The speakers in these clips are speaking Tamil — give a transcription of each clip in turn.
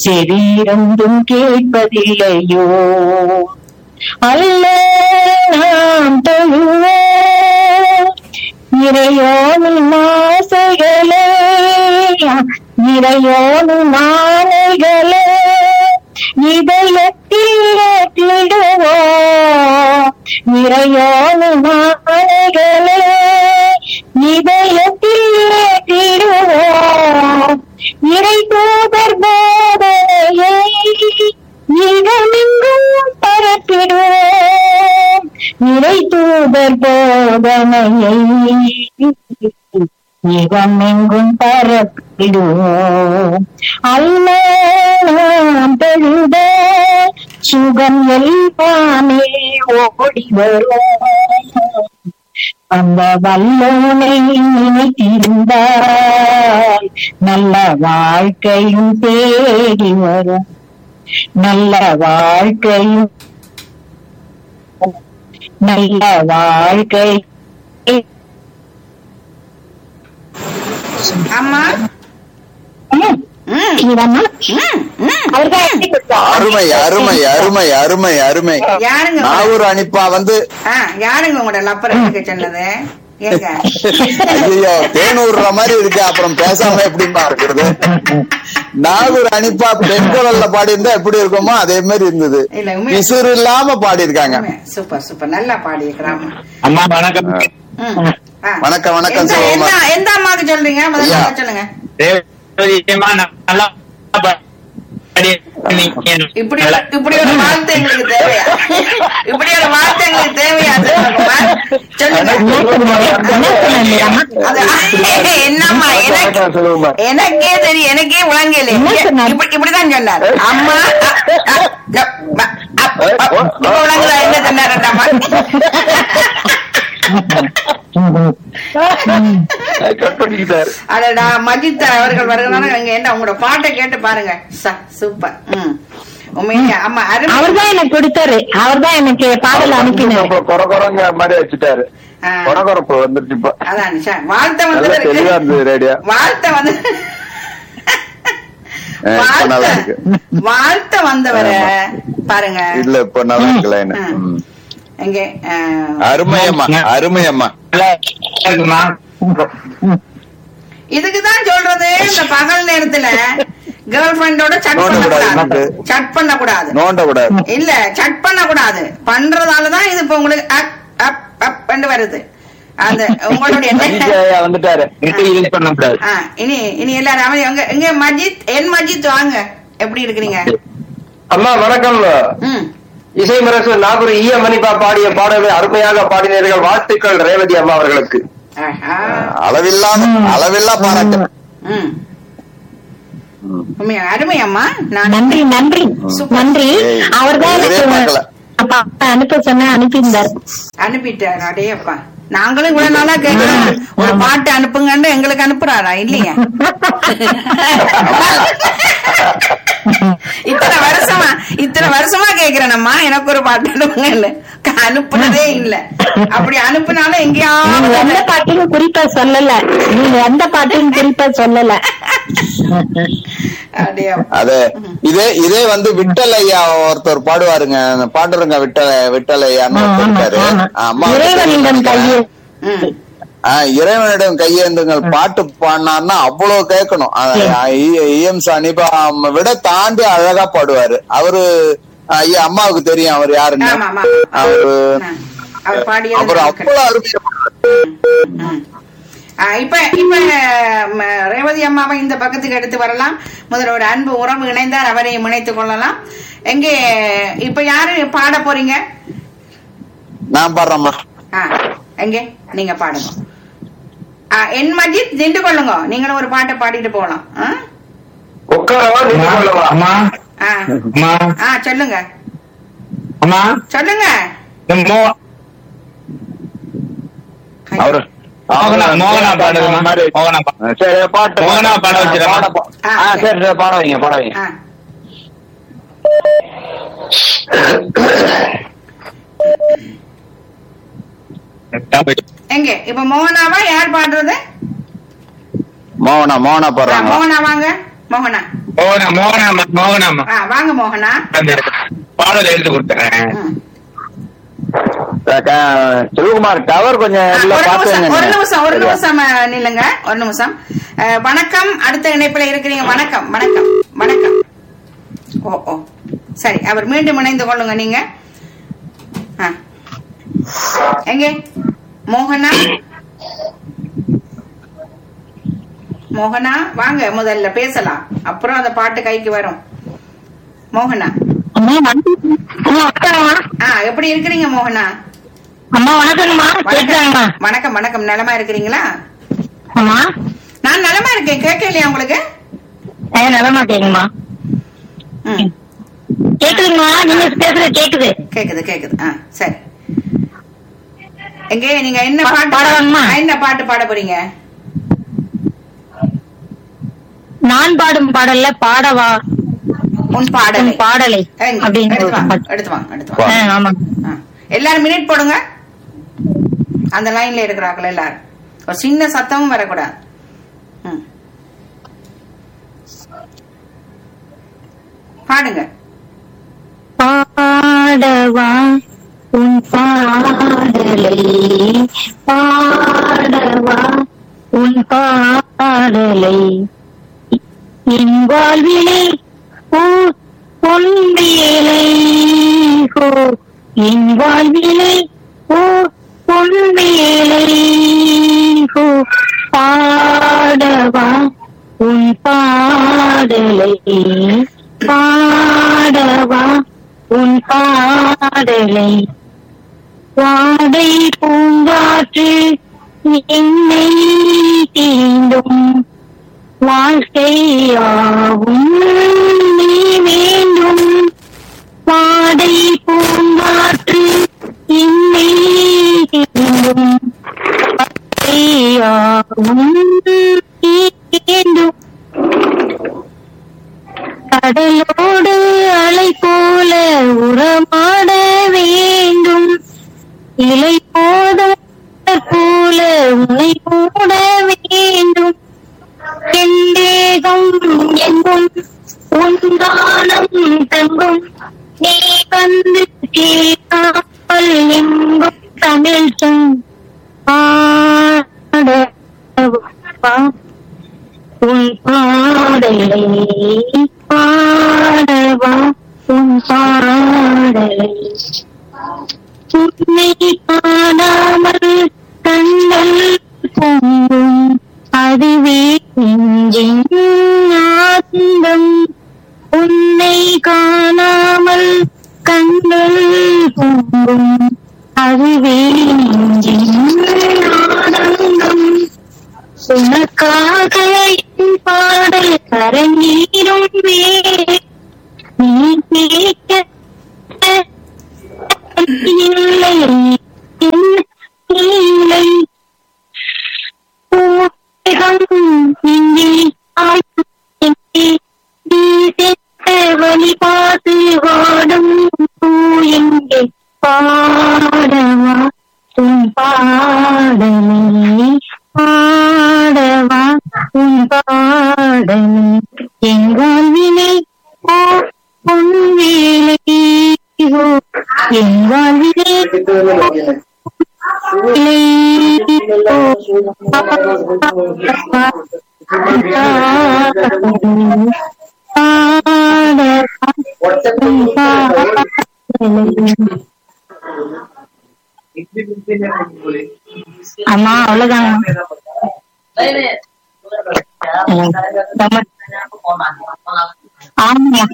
செவியிருந்தும் கேட்பதில்லையோ அல்ல நாம் தொழுவோம் இறையோனின் ஆசைகளே இறையோனின் ஆணைகளே இதயத்தில் ஏற்றிடுவோம் இறையோனின் ஆணைகளே இதயத்தில் ஏற்றிடுவோம் இறை தூதர் போதையை இடமெங்கும் பரப்பிடுவோம் இறை தூதர் போதனையை இடமெங்கும் பரப்பிடுவோம் அல்ல பெழுத சுகம் எல்லாமே ஓடி வரும் அந்த வல்லோனை நினைத்திருந்தால் நல்ல வாழ்க்கையும் தேடி வரும் நல்ல வாழ்க்கையும் நல்ல வாழ்க்கை அம்மா ம், ம், இதம்மா ம், ம். அவர்தான் எழுதி கொடுத்தார். அருமை அருமை அருமை அருமை அருமை யாருங்க நாகூர் அனிப்பா வந்து ஆ, யாருங்க உங்களோட லப்பர் எடுக்க சொன்னது ஏங்க ஐயோ தேனூர்ற மாதிரி இருக்கு அப்புறம் பேசாம எப்படிமா இருக்கிறது நாகூர் அனிப்பா பெண் குரல்ல பாடி இருந்தா எப்படி இருக்குமோ அதே மாதிரி இருந்தது இல்ல, உண்மையா- பிசுறு இல்லாம பாடி இருக்காங்க சூப்பர் சூப்பர் நல்லா பாடி இருக்கிறாமா அம்மா வணக்கம் ம். ஆ. வணக்கம், வணக்கம், எந்த- சிவகுமார். எந்த- எந்த அம்மாக்கு சொல்றீங்க முதல்ல ஐயா. அதை சொல்லுங்க ரேவதியம்மா, நல்லா படிக்கிறீங்க. இப்படி ஒரு- இப்படி ஒரு வார்த்தை எங்களுக்கு தேவையா இப்படி ஒரு வார்த்தை எங்களுக்கு தேவையா சிவகுமார்? சொல்லுங்க அது என்னம்மா எனக்கு எனக்கே தெரியும் எனக்கே விளங்கல என்ன சொன்னார்? இப்படி இப்படிதான் சொன்னார் அம்மா அ, அ, அ, அ, அ, அ, இப்ப விளங்குதா என்ன சொன்னாருடாமா அடடா மஜித் அவர்கள் வருகிறாங்க நீங்க என்ன உங்களோட பாட்டை கேட்டு பாருங்க ச, சூப்பர் ம் உண்மையிலே ஆமா அருமை அவர்தான் எனக்கு கொடுத்தாரு அவர்தான் எனக்கு பாடல் அனுப்பினாரு கொர கொரங்க மாதிரி வச்சுட்டாரு ஆ. கொரகொரப்பு வந்துட்டு இப்ப அதான் நிஷா வாழ்த்த நல்லா தெளிவா இருந்தது வந்தவருக்கு ரேடியோ வாழ்த்த வந்து ஆ, இப்ப நல்லா வாழ்த்த இருக்கு. வாழ்த்த வந்தவரை பாருங்க இல்ல இப்ப நல்லா இருக்குல்ல என்ன ம். ம். எங்கே ஆ, அருமையம்மா அருமையம்மா நல்லா இருக்குமா? இதுக்குதான் சொல்றது இந்த பகல் நேரத்துல கேர்ள் ஃபிரெண்டோட சட் நோண்ட கூடாது, பண்ணக்கூடாது நோண்டு. சட் பண்ணக்கூடாது நோண்ட கூடாது இல்ல சட் பண்ணக்கூடாது பண்றதாலதான் இது இப்ப உங்களுக்கு அப் அப் அப் வருது அந்த உங்களுடைய ஐயா வந்துட்டாரு நெட்டை யூஸ் பண்ணக்கூடாது ஆ, இனி இனி எல்லாரும் அமைதி. எங்க எங்க மஜித் என் மஜித் வாங்க எப்படி இருக்கிறீங்க அம்மா வணக்கம் ம் இசை மரசு நாகூர் ஈய மணிப்பா பாடிய பாடலை அருமையாக பாடினீர்கள் வாழ்த்துக்கள் ரேவதி அம்மா அவர்களுக்கு ஆஹா. அளவில்லாத அளவில்லா பாராட்டு ம் உண்மையா அருமை அம்மா நான் நன்றி நன்றி நன்றி ஏய், அவர்தான் எதிரே எனக்கு பார்க்கல. அப்பா அனுப்ப சொன்ன அனுப்பியிருந்தார் அனுப்பிட்டாரு அடேப்பா நாங்களும் இவ்வளவு நாளா கேட்கிறோம் ஒரு பாட்டு அனுப்புங்கன்னு எங்களுக்கு அனுப்புறாரா இல்லையா இத்தனை வருஷமா இத்தனை வருஷமா கேக்குறேனம்மா எனக்கு ஒரு பாட்டு அனுப்புங்கன்னு அனுப்புனதே இல்ல அப்படி அனுப்புனாலும் நீங்க எங்கேயாவது எந்த பாட்டையும் குறிப்பா சொல்லல நீங்க எந்த பாட்டையும் குறிப்பா சொல்லல அடே அது இதே இதே வந்து விட்டல் ஐயா ஒருத்தர் பாடுவாருங்க அந்த பாடுறங்க விட்டல விட்டல் ஐயான்னு ஒருத்தர் ஆமா, இருக்காரு ஆமா. அம்மா இறைவனிடம் கையே ம் ஆஹ் இறைவனிடம் கையேந்துங்கள் பாட்டு பாடினார்னா அவ்வளவு கேட்கணும் இஎம் சனிபா விட தாண்டி அழகா பாடுவாரு அவரு ஆஹ் ஐயா அம்மாவுக்கு தெரியும் அவர் யாருன்னு ஆமா ஆமா அவரு ஆ, அவர் பாடியது அவர் நமக்கு- அவ்வளவு அருமையா பாடுவாரு. ம். ஆ, இப்ப இப்ப ம, ரேவதி அம்மாவை இந்த பக்கத்துக்கு எடுத்து வரலாம் முதல்ல ஒரு அன்பு உறவு இணைந்தார் அவரையும் இணைத்துக் கொள்ளலாம் எங்கே இப்ப யாரு பாட போறீங்க நான் பாடுறேம்மா ஆ, எங்கே நீங்க பாடுங்க ஆ, என் மஜித் நின்று கொள்ளுங்க நீங்களும் ஒரு பாட்டை பாடிட்டு போகலாம் ஆ? உட்காரவா நின்று கொள்ளவா அம்மா ஆ. அம்மா ஆ சொல்லுங்க அம்மா சொல்லுங்க இந்த மோ- அவரு மோகனா மோகனா பாடுமா மோகனா பா- சரி பாட்டு மோகனா பாட வச்சிடவா? பாட பா- ஆ சரி சரி பாட வைங்க பாட வைங்க ஆ. எங்க இப்ப மோகனாவா யார் பாடுறது மோகனா மோகனா ஆ, பாடுறாங்களா மோகனா வாங்க மோகனா மோகனா மோகனாமா மோகனாமா ஆ வாங்க மோகனா அந்த பாடல் எழுதி கொடுத்தேன் ம். செல்வகுமார் டவர் கொஞ்சம் ஆ, எல்லாம் ஒரு பார்த்து நிமிஷம் ஒரு வைங்க. நிமிஷம் ஒரு நிமிஷம் அஹ், நில்லுங்க ஒரு நிமிஷம் அஹ், வணக்கம் அடுத்த இணைப்புல இருக்கிறீங்க வணக்கம் வணக்கம் வணக்கம் ஓ ஓ சரி அவர் மீண்டும் இணைந்து கொள்ளுங்க நீங்க ஆ. எங்கே மோகனா மோகனா வாங்க முதல்ல பேசலாம் அப்புறம் அந்த பாட்டு கைக்கு வரும் மோகனா அம்மா வணக்கம் அம்மா வணக்கம்மா ஆ எப்படி இருக்கிறீங்க மோகனா அம்மா வணக்கம்மா கேட்குறாங்கம்மா வணக்கம் வணக்கம் வணக்கம் நலமா இருக்கிறீங்களா அம்மா நான் நலமா இருக்கேன் கேட்கலையா உங்களுக்கு ஏ நலமா கேக்குமா ம் கேக்குதுங்கம்மா நீங்க பேசுறது கேக்குது கேக்குது கேக்குது ஆ சரி எங்க நீங்க என்ன பா- பாட்டு பாடவாங்கம்மா? என்ன பாட்டு பாட போறீங்க நான் பாடும் பாடல்ல பாடவா உன் பாடலை உன் பாடலை எங்க? அப்படின்னு எடுத்து ஒரு வாங்க பாட்டு. எடுத்து வாங்க எடுத்து வாங்க ஆ, ஆமா ஆ. எல்லாரும் மினிட் போடுங்க அந்த லைன்ல இருக்கிறாங்களா எல்லாரும் ஒரு சின்ன சத்தமும் வரக்கூடாது ம். பாடுங்க பாடவா உன் பாடலை பாடவா உன் பாடலை என் வாழ்விலே ஓ பொன் வேலை ஹோ என் வாழ்விலே ஓ பொன் வேலை ஹோ பாடவா உன் பாடலை பாடவா உன் பாடலை வாடை பூங்காற்று என்னை தீண்டும் வாழ்க்கையாவும் நீ வேண்டும் வாடை பூங்காற்று என்னை தீண்டும் வாழ்க்கையாவும் நீ வேண்டும் கடலோடு அலை போல உறமாட வேண்டும் இலை போதும் போல உன்னை மூட வேண்டும் என் தேகம் எங்கும் உன்கானம் தங்கும் நீ வந்து கேட்காமல் எங்கும் தமிழ் சொல் பாடவா உன் பாடலை பாடவா உன் பாடலை உன்னை காணாமல் கண்கள் பொங்கும் அதுவே நெஞ்சின் ஆனந்தம் உன்னை காணாமல் கண்கள் பொங்கும் அதுவே நெஞ்சின் ஆனந்தம் உனக்காக என் பாடல் கரநீரும் வே நீ கேட்க இல்லை இல்லை பூகம் இங்கே ஆய்வு வழி பார்த்து வாடும் பூ எங்கே பாடவா உன் பாடலை பாடவா உன் பாடலை எங்கால் வினை ஓ உன் வேலை ஓ எங்கால் வினை அம்மா அவ்வளவுதான் ஆமா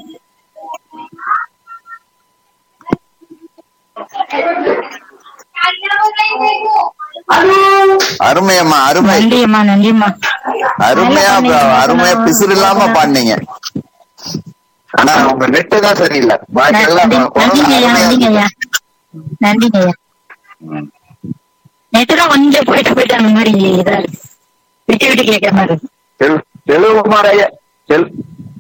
அருமையம்மா அருமை நன்றியம்மா நன்றிம்மா அருமையா நல்லா பண்ணீங்க. அருமையா பிசுறு இல்லாம பாடினீங்க ஆனா உங்க நெட்டு தான் சரியில்லை பாக்கி எல்லாம் நன்றி- கொரோனா நன்றிங்க ஐயா அருமையா நன்றிங்க ஐயா நன்றிங்க ஐயா நேற்றுலாம் கொஞ்சம் போயிட்டு போயிட்டு அந்த மாதிரி இதா இருக்கு விட்டு விட்டு கேட்கிற மாதிரி இருக்கு. செல்- செல்வகுமார் ஐயா செல்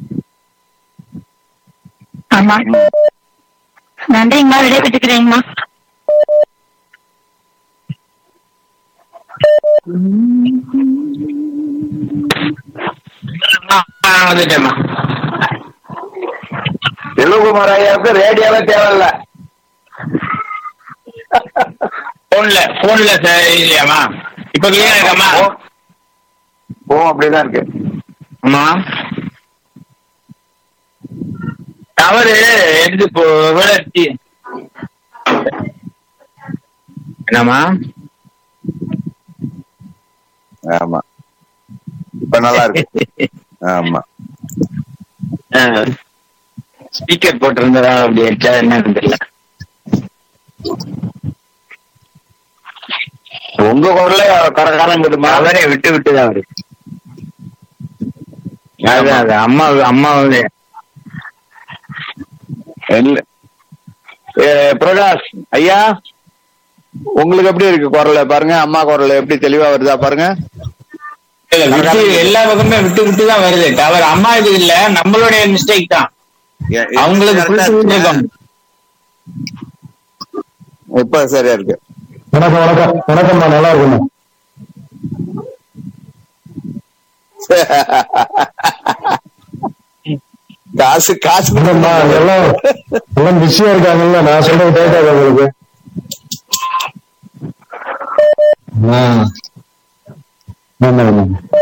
ஆமா நன்றிங்கம்மா விடைபெற்றுக்கிறேங்கம்மா வந்துட்டேம்மா சிவகுமார் ஐயாவுக்கு ரேடியோவே தேவையில்ல போன்ல போன்ல இல்லையாமா இப்ப கிளியரா இருக்காமா ஓ அப்படிதான் இருக்கு ஆமா தவறு எடுத்து போ விளச்சி என்னம்மா ஆமா இப்ப நல்லா இருக்கு ஆமா ஸ்பீக்கர் போட்டிருந்ததா அப்படி வச்சா என்னன்னு தெரியல உங்க குரல்ல கரகாரங்குதுமா அவரே விட்டு விட்டு தான் வருது அது அது அம்மா அம்மாவுடைய இல்ல ஏ, பிரகாஷ் ஐயா உங்களுக்கு எப்படி இருக்கு குரல் பாருங்க அம்மா குரல் எப்படி தெளிவா வருதா பாருங்க இல்ல, விட்டு எல்லா பக்கமே விட்டு விட்டு தான் வருது தவறு அம்மா இது இல்ல நம்மளுடைய மிஸ்டேக் தான் ஏ- அவங்களுக்கு full speed இருக்கும். இப்ப சரியா இருக்கு வணக்கம் வணக்கம் வணக்கம்மா நல்லா இருக்குமா காசு காசு இல்லம்மா எல்லாம் எல்லாம் பிஸியா இருக்காங்கல்ல நான் சொல்றது கேட்காது உங்களுக்கு ஆ. ஆமா ஆமா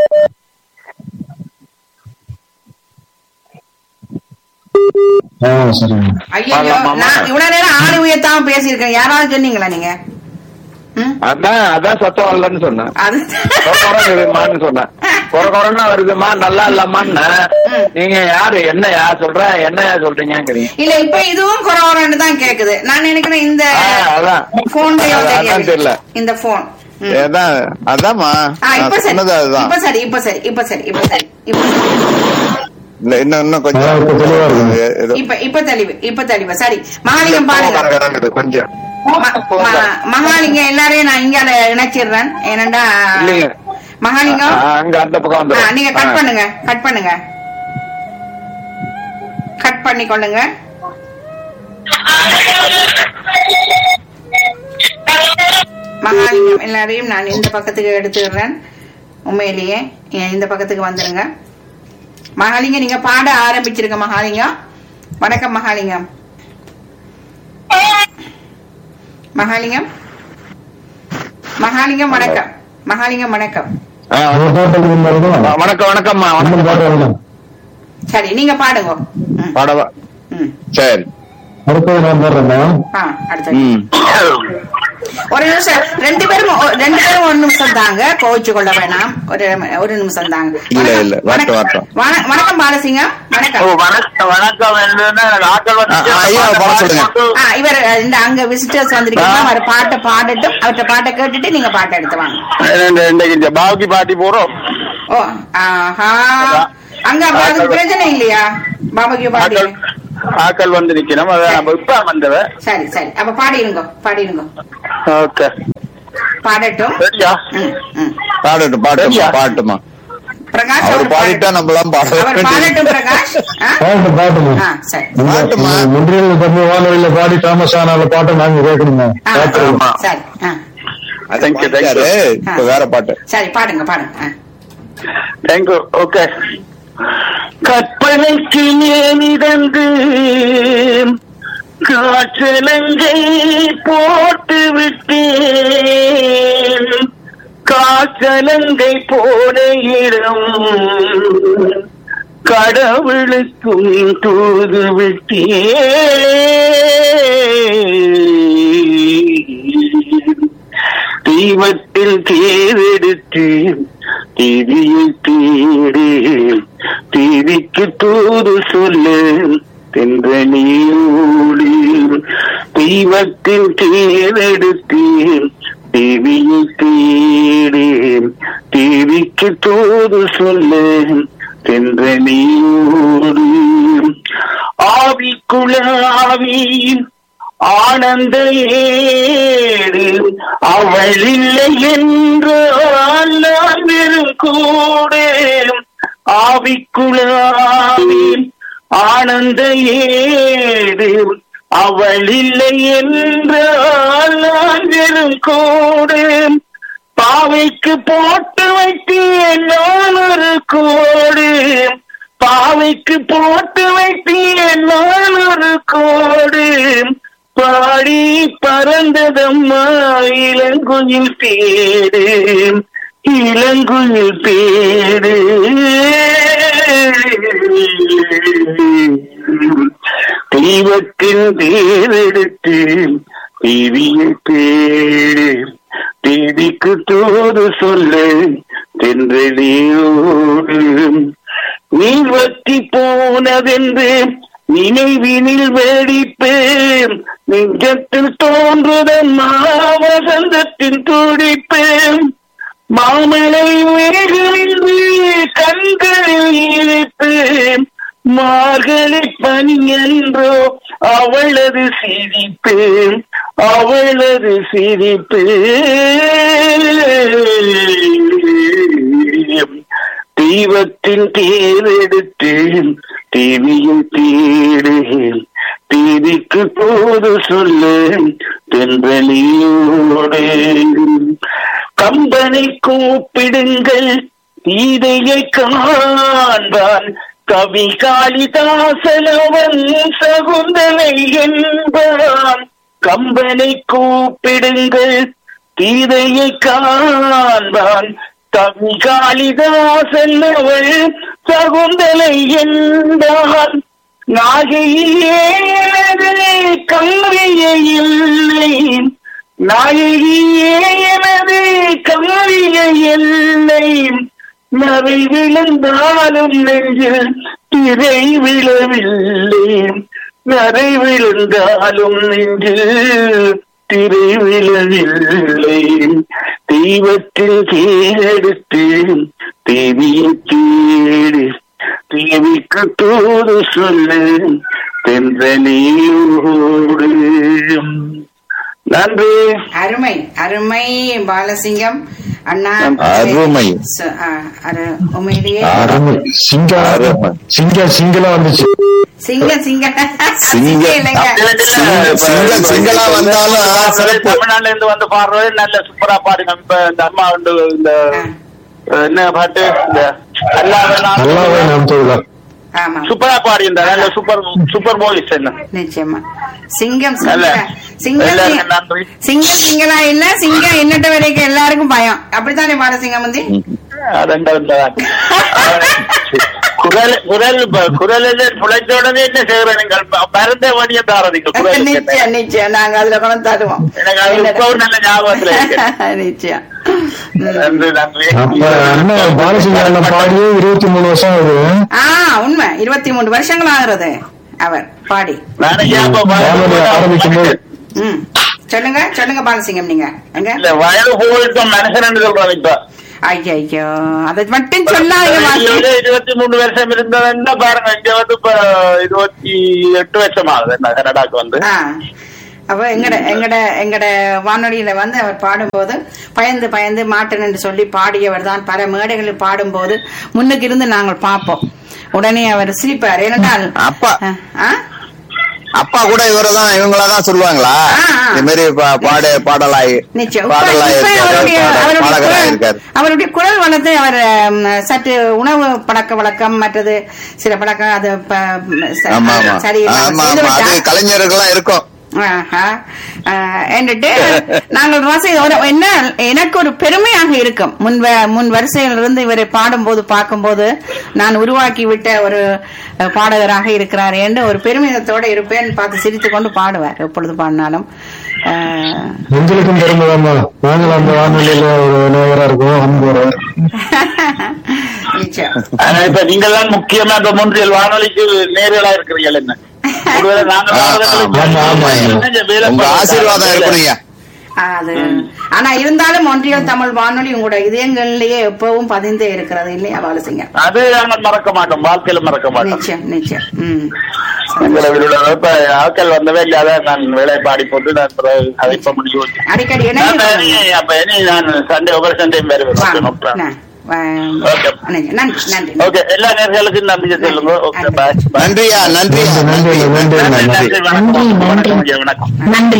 ஆ சரிங்க ஐயோ ஆமா, ஆமா. நான் இவ்வளவு நேரம் ஆணி உயர்த்தாம பேசியிருக்கேன் யாராவது சொன்னீங்களா நீங்க ம்? அதான் அதான் சத்தம் வரலன்னு சொன்னேன் அது வருதுமான்னு சொன்னேன் குறை குறைன்னா வருதுமா நல்லா இல்லம்மான்னு நீங்க யாரு என்னையா சொல்ற என்னையா சொல்றீங்க இல்ல இப்ப இதுவும் குறவரன்னு தான் கேக்குது நான் நினைக்கிறேன் இந்த அதான் போன் அதான் தெரியல இந்த போன் அதான் அதாம்மா ஆ இப்ப நான் சரி சொன்னது அதுதான் இப்ப சரி இப்ப சரி இப்ப சரி இப்ப சரி இப்ப சரி. இல்ல இன்னும் இன்னும் ஆ, இப்ப தெளிவா இருக்கு. கொஞ்சம் ஏதோ இப்ப இப்ப தெளிவு இப்ப தெளிவு சரி மகாலிங்கம் பாருங்க கரகரங்குது கொஞ்சம் ம- ம- மகாலிங்கம் எல்லாரையும் நான் இங்க இணைச்சிடுறேன் ஏனண்டா இல்லைங்க. மகாலிங்கம் ஆ, அங்க அந்த பக்கம் ஆ, வந்துரும். நீங்க கட் ஆ. பண்ணுங்க கட் பண்ணுங்க கட் பண்ணி கொள்ளுங்க மகாலிங்கம் எல்லாரையும் நான் இந்த பக்கத்துக்கு எடுத்துடுறேன் உண்மையிலேயே ஏன் இந்த பக்கத்துக்கு வந்துருங்க மகாலிங்கம் நீங்க பாட ஆரம்பிச்சிருங்க மகாலிங்கம் வணக்கம் மகாலிங்கம் மகாலிங்கம் மகாலிங்கம் வணக்கம் மகாலிங்கம் வணக்கம் ஆ, உங்க பாட்டு இருந்தாலும் வணக்கம் வணக்கம்மா நம்ம வணக்கம் பாட்டு வரலாம் சரி நீங்க பாடுங்க ம், பாடவா ம். சரி அடுத்தது நான் பாடுறேன்னா ஆ அடுத்து ம் ஒரு நிமிஷம் ரெண்டு பேரும் ஒ- ரெண்டு பேரும் ஒரு நிமிஷம் தாங்க கோவிச்சு கொள்ள வேணாம் ஒரு ஒரு நிமிஷம் தாங்க இல்ல, வணக்கம், இல்ல, வரட்டும், வணக்கம். வரட்டும். வண- வணக்கம் பாலசிங்கம் வணக்கம் வணக்கம் வணக்கம் ஆட்கள் ஆ, ஆ, ஐயா, பாட சொல்லுங்க. ஆ, இவர் இந்த அங்க விசிட்டர்ஸ் வந்திருக்கீங்க அவர் பாட்டை பாடட்டும் அவர்கிட்ட பாட்டை கேட்டுட்டு நீங்க பாட்டை எடுத்து வாங்க இன்னைக்கு பாவுக்கு பாட்டி போறோம் ஓ ஆஹா அங்க அப்ப அதுக்கு பிரச்சனை இல்லையா பாபாக்கு பாடி ஆக்கள் வந்து நிக்கணும் அதான் நம்ம இப்ப வந்தவ சரி சரி அப்ப பாடிருங்க பாடிருங்க ஓகே பாடட்டும் சரியா ம், ம். பாடட்டும் பாட்டுமா சரியா? பாட்டுமா பிரகாஷ் அவர் அவர் பாடிட்டா பாடட்டும். நம்மளாம் பாட அவர் பாடட்டும் பிரகாஷ் ஆ? பாட்டு பாட்டுமா ஆ, சரி பாட்டுமா. ஒன்றியல் தமிழ் வானொலியில பாடி ஃபேமஸ் ஆனால பாட்டை நாங்க கேட்கணுமா ஆ, பாத்துருவோம் சரி ஆ. Thank you, thank you. பாடிட்டாரு. இப்ப வேற பாட்டு சரி பாடுங்க பாடுங்க ஆ. தேங்க்யூ ஓகே கற்பனைக்கு நேனிதந்து காற்றலங்கை போட்டு விட்டேன் காற்றலங்கை போன இடம் கடவுளுக்கும் தூது விட்டேன் தீவத்தில் தேவெடுத்து திதியை தேடு திதிக்கு தூது சொல்லு தென்ற நீயோடு தீவத்தில் தேவெடுத்து தேவியை தேடு தேவிக்கு தூது சொல்லு தென்ற நீயோடு ஆவிக்குள்ள ஆவி ஆனந்த ஏடு அவள் இல்லை என்று நான் வெறும் கூடு ஆவிக்குழாவி ஆனந்த ஏடு அவள் இல்லை என்று நான் வெறும் கூடு பாவைக்கு போட்டு வைத்தேன் நான் ஒரு கோடு பாவைக்கு போட்டு வைத்தேன் நான் ஒரு கோடு பாடி பறந்ததம்மா இளங்குயில் தேடு இளங்குயில் தேடு தெய்வத்தின் தேரெடுத்து தேவியை தேடு தேவிக்கு தோது சொல்லு தென்றலியோடு நீர் வற்றி போனதென்று நினைவினில் வெடிப்பேன் நெஞ்சத்தில் தோன்றுதம்மா வசந்தத்தின் துடிப்பேன் மாமலை மேகமின்றி கண்களில் இருப்பேன் மார்கழி பனியன்றோ அவளது சிரிப்பேன் அவளது சிரிப்பேன் தெய்வத்தின் தேரெடுத்து தேவியை தேடுகிறேன் தேவிக்கு போது சொல்லு தென்றலியோடு கம்பனை கூப்பிடுங்கள் சீதையை காண்பான் கவி காளிதாசனவன் சகுந்தலை என்பான் கம்பனை கூப்பிடுங்கள் சீதையை காண்பான் கவி காளிதாசன் அவள் சகுந்தலை என்பான் நாகையே கல்வியை இல்லை நாயகியே எனது கல்வியை இல்லை நரை விழுந்தாலும் நெஞ்சில் திரை விழவில்லை நரை விழுந்தாலும் நெஞ்சில் திரை விழவில்லை தெய்வத்தில் தேரெடுத்து தேவியை தேடு தேவிக்கு தூது சொல்லு தென்றலியோடு நன்றி அருமை அருமை பாலசிங்கம் அண்ணா அருமை. ச- ஆ, அரு- உண்மையிலேயே அருமை சிங்க சிங்க சிங்களா வந்துச்சு சிங்க சிங்க சிங்க. இல்லைங்க சிங்க- சிங்க- சிங்களா வந்தாலும் சிறப்பு. தமிழ்நாட்டுல இருந்து வந்து பாடுறது நல்ல சூப்பரா பாடுங்க இப்ப இந்த அம்மா வந்து இந்த ஆ, என்ன பாட்டு இந்த அல்லாவே நான் நல்லாவே நாம் தொழிலா ஆமா சூப்பரா பாடியிருந்தா நல்ல சூப்பர் சூப்பர் மூவிஸ் என்ன நிச்சயமா சிங்கம் நல்ல. சிங்கம் சிங்கம் எல்லாருக்கும் நன்றி. சிங்கம் சிங்களா இல்ல சிங்கம் என்னட்ட வரைக்கும் எல்லாருக்கும் பயம் அப்படித்தானே பாலசிங்கம் வந்து ரெண்டாவது குரல் குரல் குரல் புழைச்ச உடனே என்ன செய்யறேன் நீங்கள் மருந்த வழிய தாரதிங்க குரல் நிச்சயம் நிச்சயம் நாங்க அதுல கொண்டு தருவோம் எனக்கு அது இப்பவும் நல்ல ஞாபகத்துல இருக்கு. நிச்சயம் ம். நன்றி நன்றி அப்ப அண்ணன் பாலசிங்க அண்ணன் பாடியே இருபத்தி மூணு வருஷம் ஆகுது ஆ உண்மை இருபத்தி மூணு வருஷங்கள் ஆகிறது அவர் பாடி நானே இப்ப வானொலி ஆரம்பிக்கும் போது ம் சொல்லுங்க சொல்லுங்க பாலசிங்கம் நீங்க எங்க இல்ல வயது போயிட்டு மனுஷன் சொல்றான் இப்ப ஐயோ ஐயோ அதை மட்டும் சொல்லாதீங்க ரேடியோல பாலசிங்கம். இருபத்தி மூணு வருஷம் இருந்ததுன்னா பாருங்க இங்க வந்து இப்ப இருபத்தி எட்டு வருஷம் ஆகுது என்ன கனடாக்கு வந்து ஆ அப்ப எங்கட எங்கட எங்கட வானொலியில வந்து அவர் பாடும்போது பயந்து பயந்து மாட்டேன்னு சொல்லி பாடியவர் தான் பல மேடைகளில் பாடும்போது முன்னுக்கு இருந்து நாங்கள் பார்ப்போம் உடனே அவர் சிரிப்பார் ஏனென்றால் அப்பா. ஆ, ஆ? அப்பா கூட இவரதான் இவங்களதான் சொல்லுவாங்களா ஆ, ஆ. இந்த மாதிரி பா- பாடு பாடலாய் நிச்சயம் இப்ப- பாடலாய் இப்ப அவருடைய அவருடைய பாடகராய் குரல் இருக்காரு அவருடைய குரல் வளர்த்து அவர் ம், சற்று உணவு பழக்க வழக்கம் மற்றது சில பழக்கம் அது ப- ச- ஆமா ஆமா சரியில்லாம ஆமா செய்து ஆமா அது விட்டார். கலைஞர்கள்லாம் இருக்கும் ஆஹா. ஆஹ், என்றுட்டு நாங்கள் ரசி ஒரு- என்ன எனக்கு ஒரு பெருமையாக இருக்கும் முன் வ- முன் வரிசையில் இருந்து இவரை பாடும்போது பார்க்கும்போது நான் உருவாக்கி விட்ட ஒரு அஹ், பாடகராக இருக்கிறார் என்று ஒரு பெருமிதத்தோட இருப்பேன் பார்த்து சிரித்து கொண்டு பாடுவார் எப்பொழுது பாடினாலும் ஆஹ், எங்களுக்கும் பெருமைதாம்மா நாங்கள் அந்த வானொலியில ஒரு நேயரா இருக்கோம் அன்போட நிச்சயம் ஆனா இப்ப நீங்கெல்லாம் முக்கியமா இந்த மூன்றியல் வானொலிக்கு நேரலா இருக்கிறீர்கள் என்ன ஒருவேளை நாங்க ஆ, வானொலிக்கு ஆமா, ஆமா. கொஞ்சம் வேலை உங்க பார்த்து- ஆசீர்வாதம் இருக்கணுங்க அது ஆனா இருந்தாலும் ஒன்றியல் தமிழ் வானொலி உங்களோட இதயங்களிலேயே எப்பவும் பதிந்தே இருக்கிறது இல்லையா பாலசிங்கம் அது நாங்கள் மறக்க மாட்டோம் வாழ்க்கையில மறக்க மாட்டோம் நிச்சயம் நிச்சயம் ம் எங்களை விட இப்ப ஆட்கள் வந்தவே இல்லாத நான் வேலை பாடி போட்டு நான் பிறகு கதைப்ப முடிச்சு வச்சேன் அடிக்கடி நான் இணைந்து இனி- அப்ப இனி நான் சண்டே ஒவ்வொரு சண்டே வருவேன் நன்றி நன்றி நன்றி ஓகே எல்லா நேர்களுக்கும் நம்பிக்கை சொல்லுங்க ஓகே பாய் நன்றியா நன்றியா நன்றி நன்றி நன்றி நன்றி நன்றி நன்றி வணக்கம் வணக்கம் நன்றி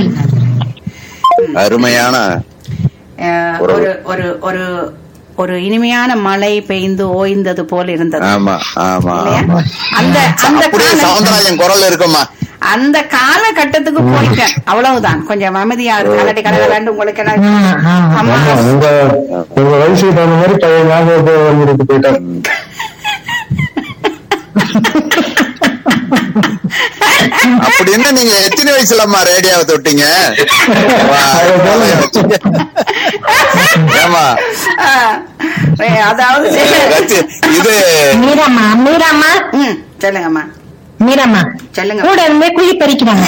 அருமையான அஹ், ஒரு ஒரு ஒரு ஒரு இனிமையான மழை பெய்ந்து ஓய்ந்தது போல் இருந்தது ஆமா ஆமா இல்லையா? ஆமா அந்த அந்த அப்படியே காலம் சவுந்தரராஜன் குரல் இருக்குமா அந்த காலகட்டத்துக்கு போயிட்டேன் அவ்வளவுதான் கொஞ்சம் அமைதியா இருக்கு அல்லாட்டி கடகலாண்டு உங்களுக்கு என்ன ஆமா ஆமா உங்க உங்க வயசுக்கு தகுந்த மாதிரி பழைய ஞாபகத்தை வந்துட்டு போயிட்டாரு அப்படின்னு நீங்க எத்தனை வயசுலம்மா ரேடியோவை தொட்டீங்க வா, ஏமா ஆ, ஏ, அதாவது ரச்சி, இது மீராம்மா மீராம்மா ம் சொல்லுங்கம்மா மீராம்மா சொல்லுங்க கூட இருந்தே குழி பறிக்கிறாங்க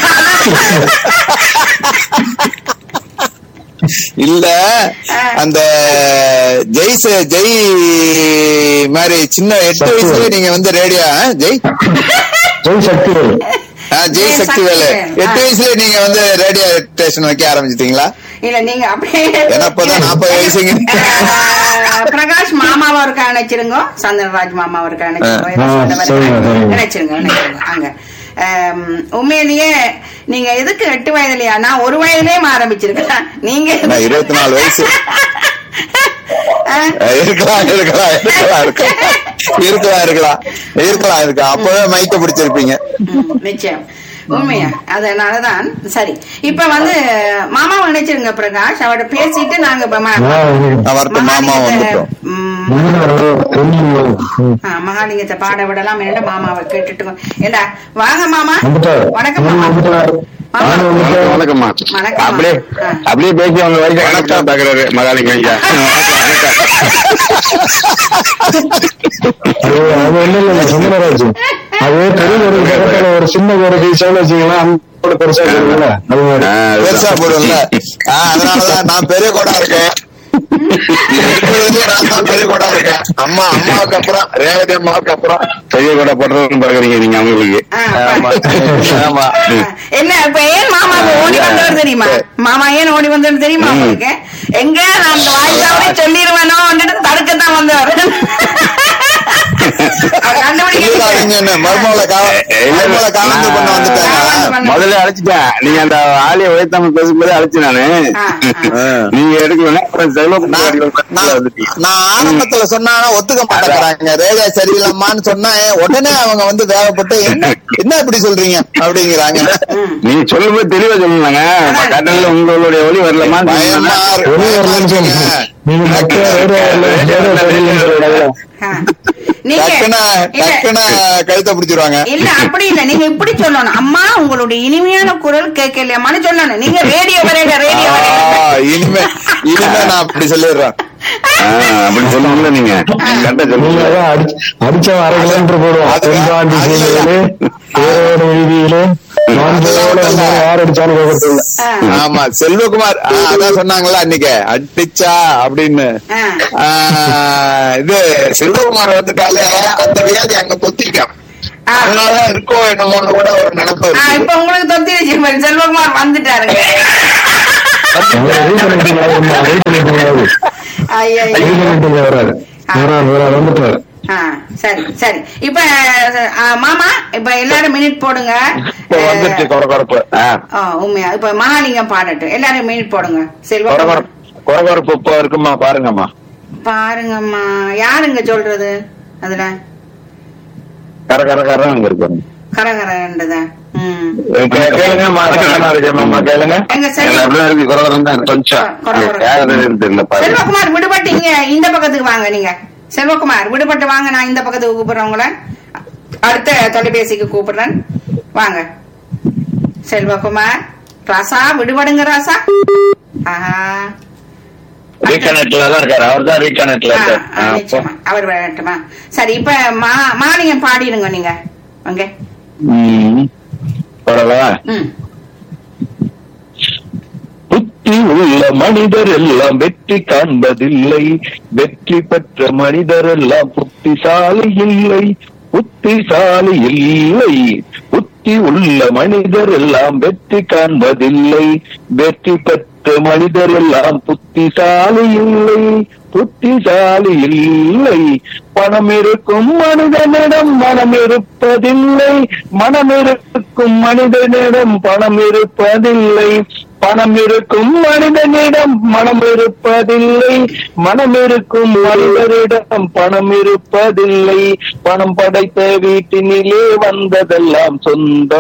இல்ல அந்த ஜெய் ச- ஜெய் மாதிரி சின்ன எட்டு வயசுல நீங்க வந்து ரேடியோ ஜெய் ஜெய் சக்தி ஆ, ஜெய் சக்தி வேலு எட்டு வயசுல நீங்க வந்து ரேடியோ ஸ்டேஷன் வைக்க ஆரம்பிச்சிட்டீங்களா இல்ல நீங்க அப்படியே ஏன்னா இப்பதான் நாற்பது வயசுங்க ஆ, பிரகாஷ் மாமாவா இருக்கா நினைச்சிருங்க சந்திரராஜ் மாமாவா இருக்கா நினைச்சிருங்க ஏதோ ஆ, சொல்ல சரிங்க, வரேன். சரிங்க. நினைச்சிருங்க நினைச்சிருங்க அங்க ஆம், உண்மையிலேயே நீங்க எதுக்கு எட்டு வயதுலயா நான் ஒரு வயதுலயே ஆரம்பிச்சிருக்கேன் நீங்க நான் இருபத்தி நாலு வயசு ஆ, அஹ் இருக்கலாம் இருக்கலாம் இருக்கலாம் இருக்கலாம் இருக்கலாம் இருக்கலாம் இருக்கலாம் இருக்கலாம் அப்பவே மயக்க பிடிச்சிருப்பீங்க ம், நிச்சயம் உண்மையா அதனாலதான் சரி இப்ப வந்து மாமாவை நினைச்சிருங்க பிரகாஷ் அவட பேசிட்டு நாங்க இப்ப ம- அவர்ட்ட மாமா வந்துட்டோம் ம், ஆ, மகாலிங்கத்தை பாட விடலாம் என்ன மாமாவை கேட்டுட்டு ஏண்டா வாங்க மாமா வந்துட்டாரு வணக்கம் மாமா மாமா வணக்கம்மா வணக்கம். அப்படியே ஆ. அப்படியே பேசி அவங்க வயசு வணக்கம் பாக்குறாரு மகாலிங்க ஐயா அது அது ஒண்ணும் இல்ல சுந்தரராஜ் அது பெரிய ஒரு பக்கத்துல ஒரு சின்ன ஒரு பீஸால வச்சுக்கலாம் அந்த பெருசா இருக்குல்ல அது மாதிரி பெருசா போடும்ல ஆஹ் அதனாலதான் நான் பெரிய கோடா இருக்கேன் இருக்கிறதுலயே நான் தான் பெரிய கோடா இருக்கேன் அம்மா அம்மாவுக்கு அப்புறம் ரேவதி அம்மாவுக்கு அப்புறம் பெரிய கூட போடுறதுன்னு பாக்குறீங்க நீங்க அவங்களுக்கு ஆ, ஆமா ஆமா ஆ, என்ன இப்ப ஏன் மாமா ஓடி வந்தவர் தெரியுமா மாமா ஏன் ஓடி வந்தவர் தெரியுமா உங்களுக்கு எங்க நான் அந்த வாய்ஸாவே சொல்லிடுவேனோ தடுக்கத்தான் வந்தவர் அவர் கண்டுபிடிக்க சொல்லாதீங்க என்ன மருமகளை காவ மருமகளை காவந்து பண்ண வந்துட்டாங்க முதல்ல அழைச்சிட்டேன் நீங்க அந்த ஆலிய உயர்த்தாம பேசும்போது அழைச்சு நானு ஆ, ஆ. நீங்க எடுக்கலன்னா அப்புறம் செல்வம் நான் நான்- நான் ஆரம்பத்துல சொன்னா ஒத்துக்க மாட்டேங்கிறாங்க ரேடியா சரியில்லம்மான்னு சொன்னா உடனே அவங்க வந்து வேகப்பட்டு என்ன என்ன இப்படி சொல்றீங்க அப்படிங்கிறாங்க நீங்க சொல்லும்போது தெளிவா சொல்லுங்க கடல்ல உங்களுடைய ஒளி வரலமான்னு பயமா சொன்னீங்கன்னா, இருக்கு. ஒரே ஒரு நிமிஷம் நீங்க மத்த ரேடியோ ரேடியோ சரியில்லைங்கிறத ஆ. நீங்க டக்குன்னு இல்ல, டக்குன்னு கழுத்தை பிடிச்சிருவாங்க இல்ல அப்படி இல்ல நீங்க இப்படி சொல்லணும் அம்மா உங்களுடைய இனிமையான குரல் கேட்கலையம்மான்னு சொல்லணும் நீங்க ரேடியோ வரையில ரேடியோ வரையில ஆ, இனிமே இனிமே நான் அப்படி சொல்லிடுறேன் ஆ, அப்படி சொல்லணும்ல நீங்க கரெக்டா நீங்க சொல்லுங்க அதான் அடிச்ச அடிச்சவன் அரை கிலோமீட்டர் போடுவான் அது- தென்காண்டி அது இல்ல. சீமையிலே வேரோட வீதியிலே மாஞ்சோட யார் அடிச்சாலும் கேட்கறது இல்ல ஆ. ஆமா செல்வகுமார் ஆ, அதான் சொன்னாங்கல்ல அன்னைக்கு அடிச்சா அப்படின்னு ஆ. ஆ, இது செல்வகுமார் வந்துட்டாலே அந்த வியாதி அங்க தொத்திருக்கான் ஆ. அதனாலதான் இருக்கோ என்னமோன்னு கூட ஒரு நினைப்பு ஆ, இருக்கு. இப்ப உங்களுக்கு தொத்திருச்சு பாரு, செல்வகுமார் வந்துட்டாருங்க ரீகனெக்டிங் ஆகுமா ரீகனெக்டிங் ஆகுது ஐயா ரீகனெக்டிங் வராது வராது வராது வந்துட்டாரு ஆ சரி சரி இப்ப ஆ, மாமா இப்ப எல்லாரும் மினிட் போடுங்க இப்ப வந்துருச்சு குறகுறப்பு ஆ, ஆ, உண்மையா இப்ப மகாலிங்கம் பாடட்டும் எல்லாரும் மினிட் போடுங்க செல்வம் குறகுறப்பு குறகுறப்பு இப்போ இருக்குமா பாருங்கம்மா பாருங்கம்மா யாருங்க சொல்றது அதுல கர கர கரம் அங்க இருக்கு கரகரன்றதா ம் கே- கேளுங்கம்மா சத்தமா இருக்குமாம்மா, கேளுங்க எங்க சரி. இல்ல, அப்படிதான் இருக்கு குறகுறம் தான் கொஞ்சம் குறகுறம். யாருன்னு தெரியல பாருங்க செல்வகுமார் விடுபட்டு இங்க இந்த பக்கத்துக்கு வாங்க நீங்க செல்வகுமார் விடுபட்டு வாங்க நான் இந்த பக்கத்துக்கு கூப்பிடுறேன் உங்களை அடுத்த தொலைபேசிக்கு கூப்பிடுறேன் வாங்க செல்வகுமார் ராசா விடுபடுங்க ராசா ஆஹா ரீகனெக்ட்ல தான் இருக்காரு அவர் தான் ரீகனெக்ட்ல ஆ, இருக்காரு ஆ, ஆ, அப்போ. நிச்சயமா. அவர் வரட்டுமா சரி இப்ப மா மானியம் பாடிடுங்க நீங்க அங்க ம். பரவாயில்ல ம் புத்தி உள்ள மனிதர் எல்லாம் வெற்றி காண்பதில்லை வெற்றி பெற்ற மனிதர் எல்லாம் புத்திசாலி இல்லை புத்திசாலி இல்லை புத்தி உள்ள மனிதர் எல்லாம் வெற்றி காண்பதில்லை வெற்றி பெற்ற மனிதர் எல்லாம் புத்திசாலி இல்லை புத்திசாலி இல்லை பணம் இருக்கும் மனிதனிடம் மனம் இருப்பதில்லை மனம் இருக்கும் மனிதனிடம் பணம் இருப்பதில்லை பணம் இருக்கும் மனிதனிடம் மனம் இருப்பதில்லை மனம் இருக்கும் மனிதரிடம் பணம் இருப்பதில்லை பணம் படைத்த வீட்டினிலே வந்ததெல்லாம் சொந்தம்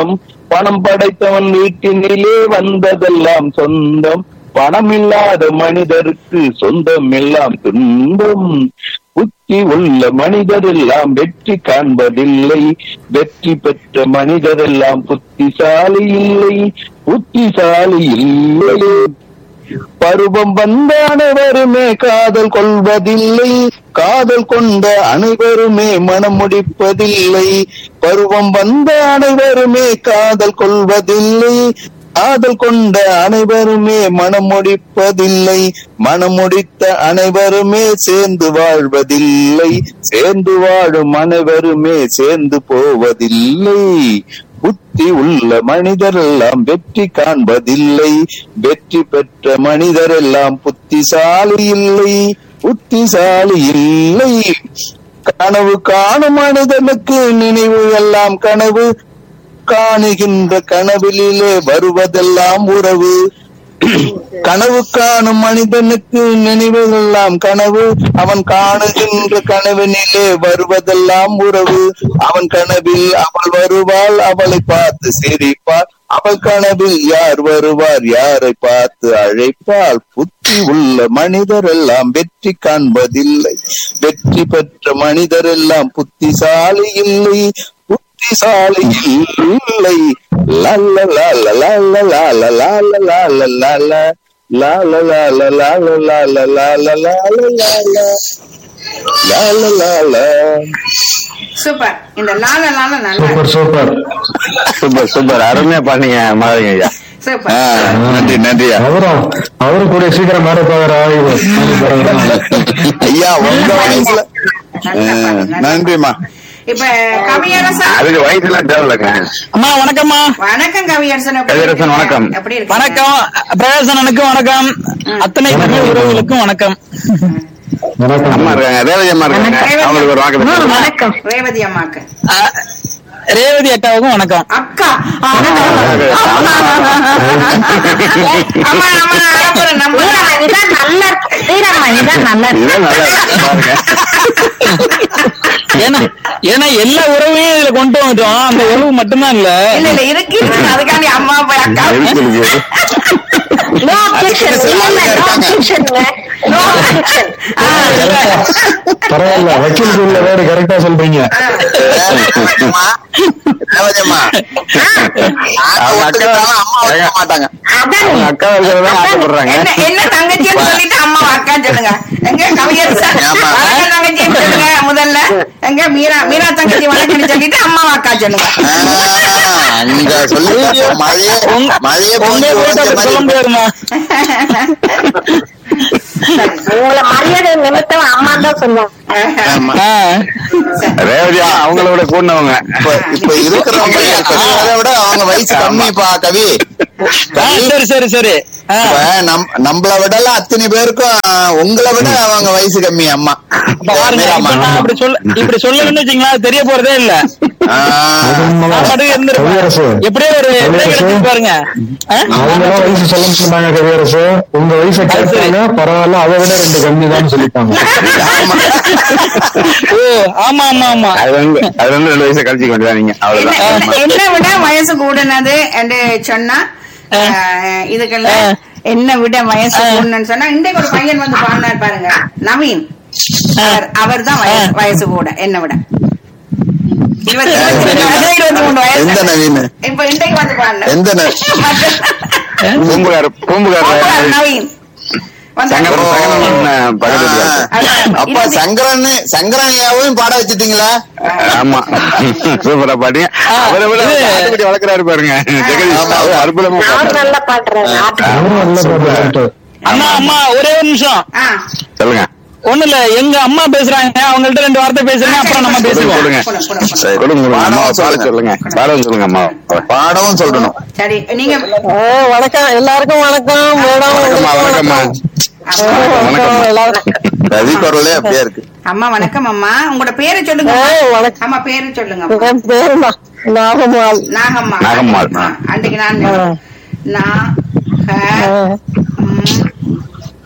பணம் படைத்தவன் வீட்டினிலே வந்ததெல்லாம் சொந்தம் பணம் இல்லாத மனிதருக்கு சொந்தம் எல்லாம் துன்பம் புத்தி உள்ள மனிதரெல்லாம் வெற்றி காண்பதில்லை வெற்றி பெற்ற மனிதரெல்லாம் புத்திசாலி இல்லை புத்திசாலி இல்லை பருவம் வந்த அனைவருமே காதல் கொள்வதில்லை காதல் கொண்ட அனைவருமே மனம் முடிப்பதில்லை பருவம் வந்த அனைவருமே காதல் கொள்வதில்லை காதல் கொண்ட அனைவருமே மனம் முடிப்பதில்லை மனம் முடித்த அனைவருமே சேர்ந்து வாழ்வதில்லை சேர்ந்து வாழும் அனைவருமே சேர்ந்து போவதில்லை புத்தி உள்ள மனிதரெல்லாம் வெற்றி காண்பதில்லை வெற்றி பெற்ற மனிதரெல்லாம் புத்திசாலி இல்லை புத்திசாலி இல்லை கனவு காணும் மனிதனுக்கு நினைவு எல்லாம் கனவு காணுகின்ற கனவிலே வருவதெல்லாம் உறவு கனவு காணும் மனிதனுக்கு நினைவுகளெல்லாம் கனவு அவன் காணுகின்ற கனவினிலே வருவதெல்லாம் உறவு அவன் கனவில் அவள் வருவாள் அவளை பார்த்து சிரிப்பாள் அவள் கனவில் யார் வருவார் யாரை பார்த்து அழைப்பாள் புத்தி உள்ள மனிதரெல்லாம் வெற்றி காண்பதில்லை வெற்றி பெற்ற மனிதரெல்லாம் புத்திசாலி இல்லை புத்திசாலி இல்லை லல்ல லால லால லால லால லால லால லால லால லால லால லால லால லால லால லால சூப்பர் இந்த லால லால நல்லா சூப்பர் சூப்பர் சூப்பர் சூப்பர் அருமையா பண்ணீங்க மாதவிங்க ஐயா சூப்பர் ஆ, நன்றி நன்றியா அவரும் அவரு கூட சீக்கிரம் மேல போகிற ஐயா உங்க வயசுல நல்லா ஆ, பாரு, நல்லா நன்றிம்மா இப்ப கவியரசன் அதுக்கு வயசுலாம் தேவையில்லைங்க அம்மா வணக்கம்மா வணக்கம் கவியரசன் எப்படி கவியரசன், இருக்கீங்க? வணக்கம். எப்படி இருக்கீங்க? வணக்கம் பிரகாசனுக்கும் வணக்கம் அத்தனை தமிழ் உறவுகளுக்கும் வணக்கம் அம்மா இருக்காங்க ரேவதி அம்மா இருக்காங்க அவங்களுக்கு ஒரு வாக்கு வணக்கம் ரேவதி அம்மாக்கு அஹ், ரேவதி அக்காவுக்கும் வணக்கம் அக்கா ஆ, அம்மா அம்மா அப்புறம் நம்ம இதான் நல்லா இருக்கு ஸ்ரீராமா இதான் நல்லா இருக்கு இதுதான் நல்லா இருக்கு. பாருங்க ஏன்னா ஏன்னா எல்லா உறவையும் இதுல கொண்டு வந்துட்டோம் அந்த உறவு மட்டும்தான் இல்ல இல்ல இல்ல இருக்கு இருக்கு. அதுக்காண்டி அம்மா போய் அக்கா இருக்கு, இருக்கு. நோ அப்ஜெக்ஷன் இல்ல இல்ல நோ அப்ஜெக்ஷன்ங்க நோ அப்ஜெக்ஷன் பரவாயில்ல வக்கீலுக்கு உள்ள வேறு கரெக்டா சொல்றீங்க ரேவதியம்மா, ரேவதியம்மா. நாங்க ஒத்துக்கிட்டாலும் அம்மா ஒத்துக்க மாட்டாங்க அதான் அவங்க அக்கா இருக்கிறதா ஆசைப்படுறாங்க என்ன என்ன தங்கச்சின்னு சொல்லிட்டு அம்மா அக்கா சொல்லுங்க எங்க கவியரசன் ஆமா. வணக்கம் தங்கச்சின்னு சொல்லுங்க முதல்ல எங்க மீரா மீரா தங்கச்சி வணக்கம்னு சொல்லிட்டு அம்மா அக்கா சொல்லுங்க ஆ, அங்க சொல்லிட்டு மழையே மழையே உங்க போஞ்சு வீட்டை உறைஞ்ச அப்படி சொல்ல மாதிரி முடியாதுமா உங்களை மரியாதை நிமித்தம் அம்மா தான் சொல்லுவாங்க ஆமா. ஆஹ், ரேவதியா அவங்கள விட கூடவங்க இப்ப இப்ப இருக்கிறவங்க கவிதை விட அவங்க வயசு கம்மிப்பா கவி ஆஹ், சரி சரி சரி ஆஹ், இப்ப நம் நம்மள விடலாம் அத்தனை பேருக்கும் உங்களை விட அவங்க வயசு கம்மி அம்மா பாருங்க இப்ப நான் அப்படி சொல்ல இப்படி சொல்லணும்னு வச்சுங்களா அது தெரிய போறதே இல்ல ஆ, அது உண்மைதான். நான் பாட்டுக்கு இருந்திருப்பேன். கவியரசு எப்படியோ ஒரு விடை கிடைச்சிருக்கு பாருங்க ஆஹ்? அவங்களாம் வயசு சொல்ல மாட்டாங்க கவியரசு உங்க வயசை கேட்டாங்க பரவாயில்ல அதை விட ரெண்டு கம்மி தான் சொல்லிட்டாங்க ஓ ஆமா ஆமா ஆமா அது வந்து அது வந்து ரெண்டு வயசு கழிச்சுக்க வேண்டியதான் நீங்க என்ன- அவ்வளவுதான் என்ன- என்ன விட வயசு கூடுனது என்று சொன்னா அஹ், இதுக்கெல்லாம் என்ன விட வயசு கூடுனு சொன்னா இன்றைக்கு ஒரு பையன் வந்து பாடினார் பாருங்க நவீன் அவர் அவர் தான் வயசு வயசு கூட என்ன விட இருபத்தி இருபத்தி இருபத்தி மூணு எந்த வயசு நவீன் இப்ப இன்றைக்கு வந்து பாடினார் எந்த ந- பூம்புகார் பூம்புகார் மற்ற- நவீன் வந்து- சங்கரன் சங்கரன் பக்கத்துல ஆ, இருக்காரு. அப்ப சங்கரன் சங்கரனையாவும் பாட வச்சிட்டீங்களா ஆமா சூப்பரா பாட்டீங்க அவரை விட இது- ஆட்டுக்குட்டி வளர்க்கறாரு பாருங்க ஜெகதீஷ் ஆமா. அவர் அற்புதமா அவர் பாடுறாரு. நல்லா பாடுறாரு ஆட்டு அவரும் நல்ல பாட்டு அம்மா அம்மா ஒரே ஒரு நிமிஷம் ஆ, சொல்லுங்க ஒண்ணு இல்ல எங்க அம்மா பேசுறாங்க அவங்கள்ட்ட ரெண்டு வார்த்தை பேசுறேங்க அப்புறம் நம்ம பேசுவோம் சொல்லுங்க கொடுங்க, கொடுங்க, கொடுங்க. சரி. கொடுங்க கொடுங்க அம்மாவை பாடவும் பாட சொல்லுங்க பாடவும் சொல்லுங்க அம்மா பாடவும் சொல்லணும் சரி நீங்க வணக்கம் எல்லாருக்கும் வணக்கம் மேடம் வணக்கம்மா வணக்கம்மா வணக்கம்மா ரவி குரலே அப்படியே இருக்கு அம்மா வணக்கம் அம்மா உங்களோட பேரை சொல்லுங்க வணக்கம். அம்மா பேரை சொல்லுங்க அம்மா. என் பேருமா நாகம்மாள் நாகம்மா நாகம்மாள். ஆ, அன்றைக்கு நான் நா க ம்,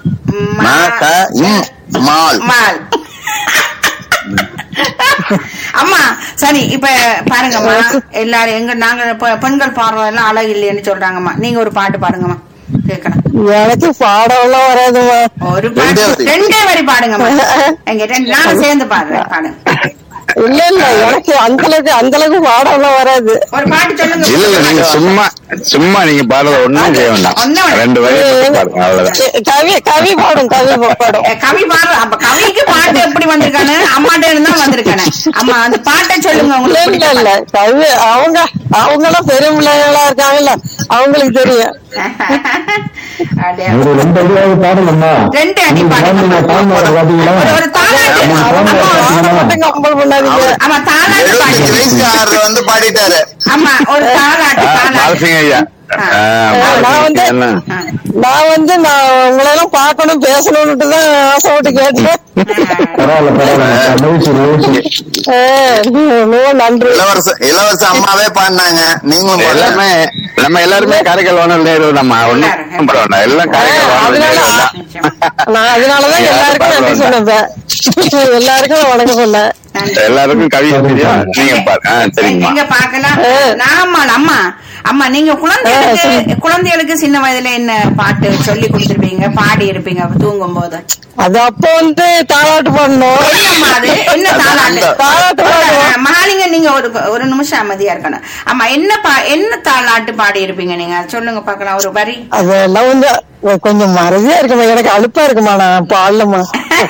மா- நா, க, இம், மால் மால் அம்மா சரி இப்ப பாருங்கம்மா எல்லாரும் எங்க நாங்க பெ- பெண்கள் பாடுறதெல்லாம் அழகு இல்லைன்னு சொல்றாங்கம்மா நீங்க ஒரு பாட்டு பாடுங்கம்மா கேட்கலாம் எனக்கு பாடம்லாம் வராதுமா ஒரு ரெண்டே பாட்டு வரி. ரெண்டே வரி பாடுங்கம்மா எங்க ரெண்டு நானும் சேர்ந்து பாடுறேன் பாடுங்க இல்ல இல்ல எனக்கு அந்த அளவுக்கு அந்த அளவுக்கு பாடம்லாம் வராது ஒரு பாட்டு சொல்லுங்க இல்ல இல்ல நீங்க சும்மா சும்மா நீங்க பாடுறத ஒண்ணும் செய்ய வேண்டாம் ஒண்ணும் வேண்டாம். ரெண்டு வரி மட்டும் பாடுங்க அவ்வளவுதான் எ- கவி கவி பாடும் கவி பாடும் ஏ, கவி பாடுற அப்ப கவிக்கு பாட்டு எப்படி வந்திருக்கானு அம்மாட்ட இருந்தா வந்திருக்கானு அம்மா அந்த பாட்டை சொல்லுங்க இல்ல உங்களுக்கு இல்ல இல்ல கவி அவங்க அவங்க எல்லாம் பெரிய பிள்ளைகளா இருக்காங்கல்ல அவங்களுக்கு தெரியும் அப்படியே. ஒரு ரெண்டு அடியாவது பாடணும்மா ரெண்டு அடி நீங்க பாடுங்க. பாடுங்க, பாடுங்க, பாத்தீங்களா ஒரு- ஒரு தாலாட்டு. ஆமா, அம்மா, ஆமா. மட்டும் கம்பல் பண்ணாதீங்க ஆமா தாலாட்டு எழுபத்தஞ்சு பாடு வயசுக்காரர் வந்து பாடிட்டாரு ஆமா ஒரு தாலாட்டு தாலாட்டு பாலசிங்க ஐயா ஆ. ஆ, நான் வந்து என்ன? ஆ. நான் வந்து நான் உங்களை எல்லாம் பார்க்கணும் பேசணும்னுட்டு தான் ஆசைப்பட்டு கேட்டேன் பரவாயில்ல பரவாயில்ல மகிழ்ச்சி மகிழ்ச்சி ஆ, ரொம்ப நன்றி இளவரச இளவரச அம்மாவே பாடினாங்க நீங்களும் பாடல. எல்லாமே நம்ம எல்லாருமே காரைக்கால் வானொலி நம்ம ஒண்ணும் பட வேண்டாம் எல்லாம் காரைக்கால் வானொலி அதனால தான் நிச்சயமா. நான் அதனாலதான் எல்லாருக்கும் நன்றி சொன்னேன் எல்லாருக்கும் வணக்கம் சொன்னேன் எல்லாருக்கும் கவி தெரியும் நீங்க பாரு ஆ சரிங்கம்மா நீங்க பாக்கலாம் நாம அம்மா அம்மா நீங்க குழந்தைகளுக்கு குழந்தைகளுக்கு சின்ன வயதுல என்ன பாட்டு சொல்லி கொடுத்துருப்பீங்க பாடி இருப்பீங்க தூங்கும் போது அது அப்ப வந்து தாளாட்டு பண்ணணும் என்னம்மா அது என்ன தாளாட்டு தாளாட்டு பாடுவோம் மகாலிங்க நீங்க ஒரு ஒரு நிமிஷம் அமைதியா இருக்கணும் அம்மா என்ன பா என்ன தாளாட்டு பாடி இருப்பீங்க நீங்க சொல்லுங்க பாக்கலாம் ஒரு வரி அதெல்லாம் வந்து கொஞ்சம் மறதியா இருக்குமா எனக்கு அலுப்பா இருக்குமா நான் பாடலமா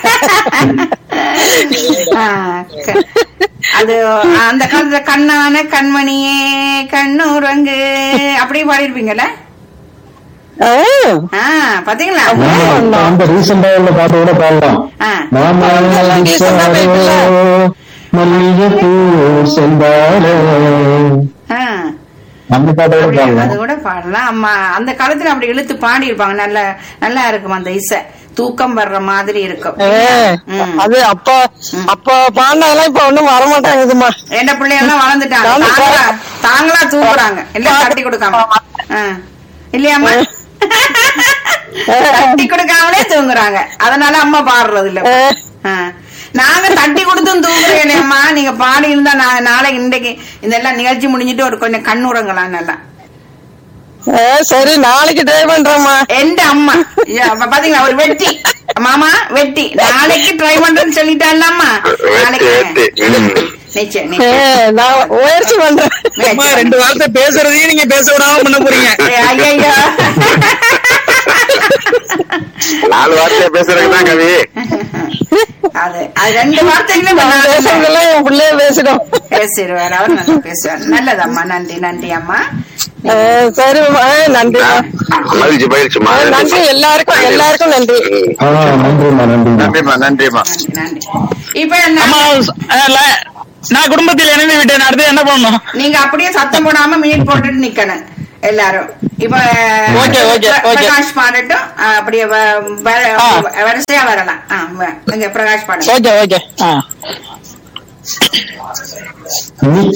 ஆ, க- அது அந்த காலத்துல கண்ணான கண்மணியே கண்ணுரங்கு அப்படியே பாடிருப்பீங்கல்ல ஆ பாத்தீங்களா ஆமா, அந்த ரீசெண்டா உள்ள பாட்டு கூட பாடலாம் ஆ. மாமா அதெல்லாம் decent ஆ போயிட்டுல. மல்லிகை பூ செந்தாரோ ஆ. அந்த பாட்டை கூட அப்படி- அது பாடலாம் கூட பாடலாம் அம்மா அந்த காலத்துல அப்படி இழுத்து பாடி இருப்பாங்க நல்ல நல்லா இருக்கும் அந்த இசை தூக்கம் வர்ற மாதிரி இருக்கும் ம். அது அப்ப அப்ப பாடினதெல்லாம் இப்ப ஒண்ணும் வரமாட்டாங்குதுமா என்ன பிள்ளைகள்லாம் வளர்ந்துட்டாங்க நானும் தாங்களா தாங்களா தூங்குறாங்க எல்லாம் தட்டி கொடுக்காம ஆ. இல்லையாம்மா தட்டி கொடுக்காமலே தூங்குறாங்க அதனால அம்மா பாடுறது இல்ல ஆ. நாங்க தட்டி கொடுத்தும் தூங்குறேன் அம்மா நீங்க பாடி இருந்தா நான் நாளைக்கு இன்றைக்கு இதெல்லாம் நிகழ்ச்சி முடிஞ்சிட்டு ஒரு கொஞ்சம் கண்ணுறங்கலாம் நல்லா ஆ, சரி நாளைக்கு ட்ரை பண்றேம்மா எந்த அம்மா ஐயா, அப்ப பாத்தீங்களா ஒரு வெட்டி மாமா வெட்டி நாளைக்கு ட்ரை பண்றேன்னு சொல்லிட்டாள் அம்மா வெட்டி வெட்டி ம். நிச்சயம் ஆ, நிச்சயம் நான் முயற்சி பண்றேன் அம்மா ரெண்டு வார்த்தை பேசுறதையும் நீங்க பேச விடாம பண்ண போறீங்க ஐயா நாலு வார்த்தையா பேசுறதுக்கு தான் கவி அது அது ரெண்டு வார்த்தைகளும் நான் நல்லா பேசுறதெல்லாம் என் பிள்ளைய பேசிடும் பேசிடுவார் அவர் நல்லா பேசுவார் நல்லதம்மா நன்றி நன்றி அம்மா ஆ, சரிம்மா ஆ, நன்றிம்மா மகிழ்ச்சி மகிழ்ச்சிமா ஆ, நன்றி எல்லாருக்கும் எல்லாருக்கும் நன்றி ஆ நன்றிம்மா நன்றிம்மா நன்றிம்மா நன்றிம்மா நன்றி நன்றி இப்ப அம்மா நான் அஹ், ல- நான் குடும்பத்தில் இணைந்து விட்டேன் அடுத்து என்ன பண்ணணும் நீங்க அப்படியே சத்தம் போடாம மினிட் போட்டுட்டு நிக்கணும் எல்லாரும் இப்ப Okay, okay, பிர- okay. பிரகாஷ் பாடட்டும் ஆ, அப்படியே வ- வ- ஆ. வரிசையா வரலாம் ஆ, வ- இங்க பிரகாஷ் பாடுங்க ஓகே ஓகே ஆ நீ